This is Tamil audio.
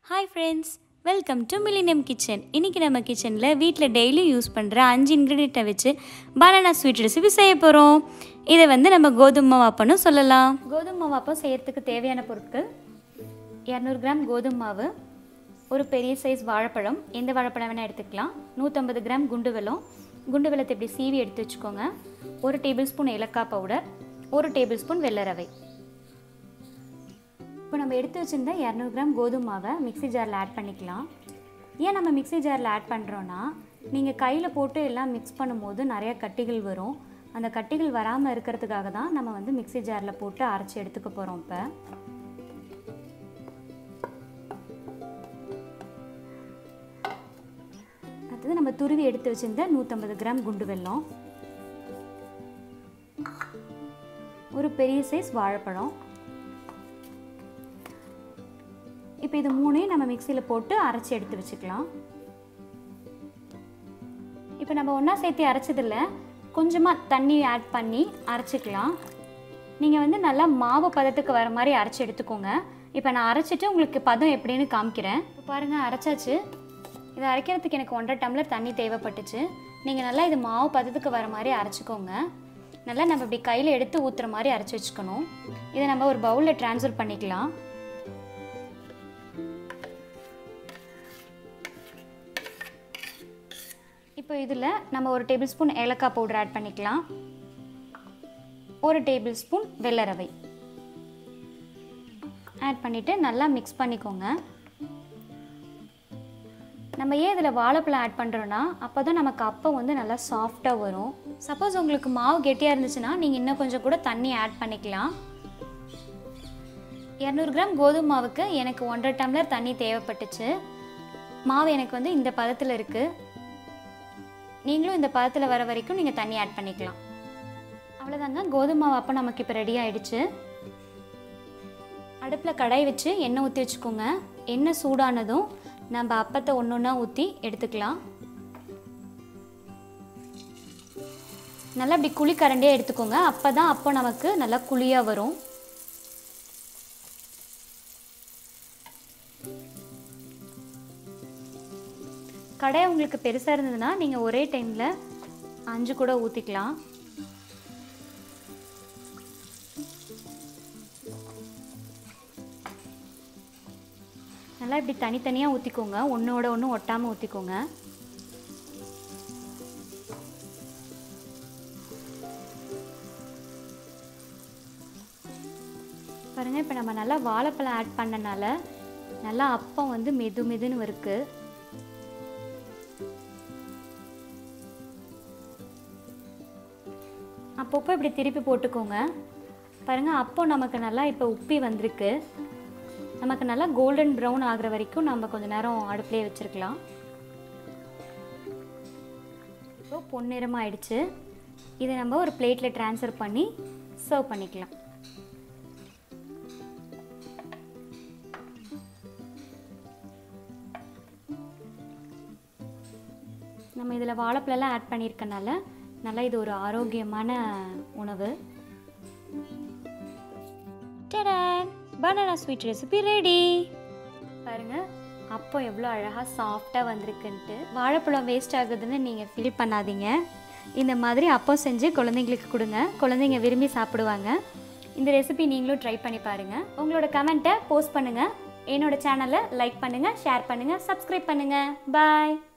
hi friends welcome to millennium kitchen இன்றைக்கி நம்ம கிச்சனில் வீட்டில் டெய்லி யூஸ் பண்ணுற அஞ்சு இன்க்ரீடியண்ட்டை வச்சு பனானா ஸ்வீட் ரெசிபி செய்ய போகிறோம் இதை வந்து நம்ம கோதுமை வாப்பன்னு சொல்லலாம் கோதுமை வாப்பம் செய்யறதுக்கு தேவையான பொருட்கள் இரநூறு கிராம் கோதுமை மாவு ஒரு பெரிய சைஸ் வாழைப்பழம் எந்த வாழைப்பழம் வேணால் எடுத்துக்கலாம் நூற்றம்பது கிராம் குண்டு வெல்லம் குண்டு வெல்லத்தை இப்படி சீவி எடுத்து வச்சுக்கோங்க ஒரு டேபிள் ஸ்பூன் ஏலக்காய் பவுடர் ஒரு டேபிள் ஸ்பூன் வெள்ளை ரவை இப்போ நம்ம எடுத்து வச்சிருந்த இரநூறு கிராம் கோதுமை மாவை மிக்ஸி ஜாரில் ஆட் பண்ணிக்கலாம் ஏன் நம்ம மிக்ஸி ஜாரில் ஆட் பண்ணுறோன்னா நீங்கள் கையில் போட்டு எல்லாம் மிக்ஸ் பண்ணும்போது நிறைய கட்டிகள் வரும் அந்த கட்டிகள் வராமல் இருக்கிறதுக்காக தான் நம்ம வந்து மிக்ஸி ஜாரில் போட்டு அரைச்சி எடுத்துக்க போகிறோம் இப்போ அடுத்தது நம்ம துருவி எடுத்து வச்சிருந்த நூற்றம்பது கிராம் குண்டு வெல்லம் ஒரு பெரிய சைஸ் வாழைப்பழம் இப்போ இது மூணையும் நம்ம மிக்சியில் போட்டு அரைச்சி எடுத்து வச்சுக்கலாம் இப்போ நம்ம ஒன்றா சேர்த்து அரைச்சதில்ல கொஞ்சமாக தண்ணி ஆட் பண்ணி அரைச்சிக்கலாம் நீங்கள் வந்து நல்லா மாவு பதத்துக்கு வர மாதிரி அரைச்சி எடுத்துக்கோங்க இப்போ நான் அரைச்சிட்டு உங்களுக்கு பதம் எப்படின்னு காமிக்கிறேன் இப்போ பாருங்கள் அரைச்சாச்சு இதை அரைக்கிறதுக்கு எனக்கு ஒன்றரை டம்ளர் தண்ணி தேவைப்பட்டுச்சு நீங்கள் நல்லா இது மாவு பதத்துக்கு வர மாதிரி அரைச்சிக்கோங்க நல்லா நம்ம இப்படி கையில் எடுத்து ஊற்றுற மாதிரி அரைச்சி வச்சுக்கணும் இதை நம்ம ஒரு பவுலில் ட்ரான்ஸ்ஃபர் பண்ணிக்கலாம் இப்போ இதில் நம்ம ஒரு டேபிள் ஸ்பூன் ஏலக்காய் பவுடர் ஆட் பண்ணிக்கலாம் ஒரு டேபிள் ஸ்பூன் வெள்ளை ரவை ஆட் பண்ணிவிட்டு நல்லா மிக்ஸ் பண்ணிக்கோங்க நம்ம ஏன் இதில் வாழைப்பழம் ஆட் பண்ணுறோன்னா அப்போ தான் நமக்கு அப்பம் வந்து நல்லா சாஃப்டாக வரும் சப்போஸ் உங்களுக்கு மாவு கெட்டியாக இருந்துச்சுன்னா நீங்கள் இன்னும் கொஞ்சம் கூட தண்ணி ஆட் பண்ணிக்கலாம் இரநூறு கிராம் கோதுமை மாவுக்கு எனக்கு ஒன்றரை டம்ளர் தண்ணி தேவைப்பட்டுச்சு மாவு எனக்கு வந்து இந்த பதத்தில் இருக்குது நீங்களும் இந்த பதத்தில் வர வரைக்கும் நீங்கள் தண்ணி ஆட் பண்ணிக்கலாம் அவ்வளோதாங்க கோதுமை மாவு அப்போ நமக்கு இப்போ ரெடி ஆயிடுச்சு அடுப்பில் கடாய் வச்சு எண்ணெய் ஊற்றி வச்சுக்கோங்க எண்ணெய் சூடானதும் நம்ம அப்பத்தை ஒன்று ஒன்றா ஊற்றி எடுத்துக்கலாம் நல்லா இப்படி குழி கரண்டியாக எடுத்துக்கோங்க அப்போ தான் அப்போ நமக்கு நல்லா குழியாக வரும் கடை உங்களுக்கு பெருசாக இருந்ததுன்னா நீங்கள் ஒரே டைமில் அஞ்சு கூட ஊற்றிக்கலாம் நல்லா இப்படி தனித்தனியாக ஊற்றிக்கோங்க ஒன்றோட ஒன்று ஒட்டாமல் ஊற்றிக்கோங்க பாருங்கள் இப்போ நம்ம நல்லா வாழைப்பழம் ஆட் பண்ணனால நல்லா அப்பம் வந்து மெது மெதுன்னு இருக்குது அப்பப்போ இப்படி திருப்பி போட்டுக்கோங்க பாருங்கள் அப்போ நமக்கு நல்லா இப்போ உப்பி வந்திருக்கு நமக்கு நல்லா கோல்டன் ப்ரௌன் ஆகிற வரைக்கும் நம்ம கொஞ்ச நேரம் அடுப்புலேயே வச்சுருக்கலாம் இப்போ பொன்னிறமாக ஆயிடுச்சு இதை நம்ம ஒரு பிளேட்டில் ட்ரான்ஸ்ஃபர் பண்ணி சர்வ் பண்ணிக்கலாம் நம்ம இதில் வாழைப்பழம்லாம் ஆட் பண்ணியிருக்கனால நல்லா இது ஒரு ஆரோக்கியமான உணவு பனானா ஸ்வீட் ரெசிபி ரெடி பாருங்க அப்போ எவ்வளோ அழகாக சாஃப்டாக வந்திருக்குன்ட்டு வாழைப்பழம் வேஸ்ட் ஆகுதுன்னு நீங்கள் ஃபீல் பண்ணாதீங்க இந்த மாதிரி அப்போ செஞ்சு குழந்தைங்களுக்கு கொடுங்க குழந்தைங்க விரும்பி சாப்பிடுவாங்க இந்த ரெசிபி நீங்களும் ட்ரை பண்ணி பாருங்கள் உங்களோட கமெண்ட்டை போஸ்ட் பண்ணுங்கள் என்னோட சேனலை லைக் பண்ணுங்கள் ஷேர் பண்ணுங்கள் சப்ஸ்கிரைப் பண்ணுங்கள் பாய்